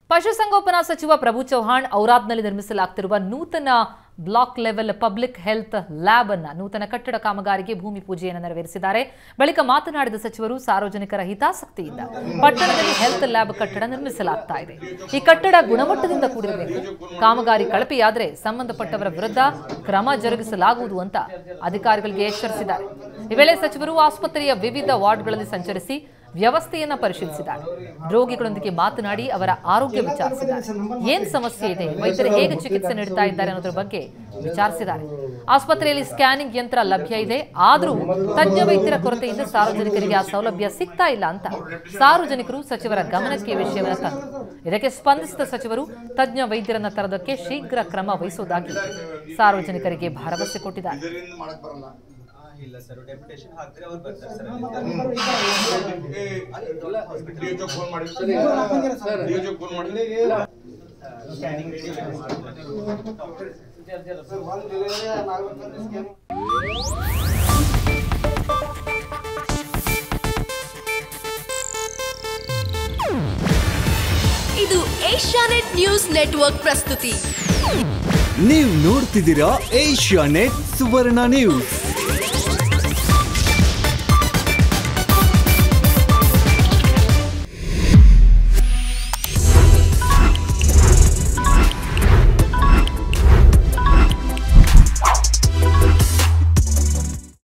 ಪಶುಸಂಗೋಪನಾ ಸಚಿವ ಪ್ರಭು ಚೌಹಾಣ್ ಔರಾದ್ನಲ್ಲಿ ನಿರ್ಮಿಸಲಾಗ್ತಿರುವ ನೂತನ block level public health lab ಅನ್ನ ನೂತನ ಕಟ್ಟಡ ಕಾಮಗಾರಿಗೆ ಭೂಮಿ ಪೂಜೆಯನ್ನು ನೆರವೇರಿಸಿದ್ದಾರೆ ಬಳಿಕ ಮಾತನಾಡಿದ ಸಚಿವರು ಸಾರ್ವಜನಿಕರ ಹಿತಾಸಕ್ತಿಯಿಂದ ಪಟ್ಟಣದಲ್ಲಿ ಹೆಲ್ತ್ ಲ್ಯಾಬ್ ಕಟ್ಟಡ ನಿರ್ಮಿಸಲಾಗ್ತಾ ಇದೆ ಈ ಕಟ್ಟಡ ಗುಣಮಟ್ಟದಿಂದ ಕೂಡಿರಬೇಕು ಕಾಮಗಾರಿ ಕಳಪೆಯಾದರೆ ಸಂಬಂಧಪಟ್ಟವರ ವಿರುದ್ಧ ಕ್ರಮ ಜರುಗಿಸಲಾಗುವುದು ಅಂತ ಅಧಿಕಾರಿಗಳಿಗೆ ಎಚ್ಚರಿಸಿದ್ದಾರೆ ಈ ವೇಳೆ ಸಚಿವರು ಆಸ್ಪತ್ರೆಯ ವಿವಿಧ ವಾರ್ಡ್ಗಳಲ್ಲಿ ಸಂಚರಿಸಿ ವ್ಯವಸ್ಥೆಯನ್ನ ಪರಿಶೀಲಿಸಿದ್ದಾರೆ ರೋಗಿಗಳೊಂದಿಗೆ ಮಾತನಾಡಿ ಅವರ ಆರೋಗ್ಯ ವಿಚಾರಿಸಿದ್ದಾರೆ ಏನ್ ಸಮಸ್ಯೆ ಇದೆ ವೈದ್ಯರು ಹೇಗೆ ಚಿಕಿತ್ಸೆ ನೀಡ್ತಾ ಇದ್ದಾರೆ ಅನ್ನೋದ್ರ ಬಗ್ಗೆ ವಿಚಾರಿಸಿದ್ದಾರೆ ಆಸ್ಪತ್ರೆಯಲ್ಲಿ ಸ್ಕ್ಯಾನಿಂಗ್ ಯಂತ್ರ ಲಭ್ಯ ಇದೆ ಆದರೂ ತಜ್ಞ ವೈದ್ಯರ ಕೊರತೆಯಿಂದ ಸಾರ್ವಜನಿಕರಿಗೆ ಆ ಸೌಲಭ್ಯ ಸಿಗ್ತಾ ಇಲ್ಲ ಅಂತ ಸಾರ್ವಜನಿಕರು ಸಚಿವರ ಗಮನಕ್ಕೆ ಈ ವಿಷಯವನ್ನು ತಂದರು ಇದಕ್ಕೆ ಸ್ಪಂದಿಸಿದ ಸಚಿವರು ತಜ್ಞ ವೈದ್ಯರನ್ನ ತರೋದಕ್ಕೆ ಶೀಘ್ರ ಕ್ರಮ ವಹಿಸುವುದಾಗಿ ಸಾರ್ವಜನಿಕರಿಗೆ ಭರವಸೆ ಕೊಟ್ಟಿದ್ದಾರೆ ಇದರಿಂದ ಮಾಡಕ್ ಬರಲ್ಲ ಇಲ್ಲ ಸರ್ ಡೆಪ್ಯುಟೇಷನ್ ಹಾಕಿದ್ರೆ ಅವ್ರು ಬರ್ತಾರೆ ಸರ್ ಡಿಎಚ್ಒ ಫೋನ್ ಮಾಡಿ ಡಿಎಚ್ಒ ಫೋನ್ ಮಾಡಿ ಸ್ಕ್ಯಾನಿಂಗ್ ಇದು ಏಷ್ಯಾನೆಟ್ ನ್ಯೂಸ್ ನೆಟ್ವರ್ಕ್ ಪ್ರಸ್ತುತಿ ನೀವು ನೋಡ್ತಿದ್ದೀರಾ ಏಷ್ಯಾ ನೆಟ್ ಸುವರ್ಣ ನ್ಯೂಸ್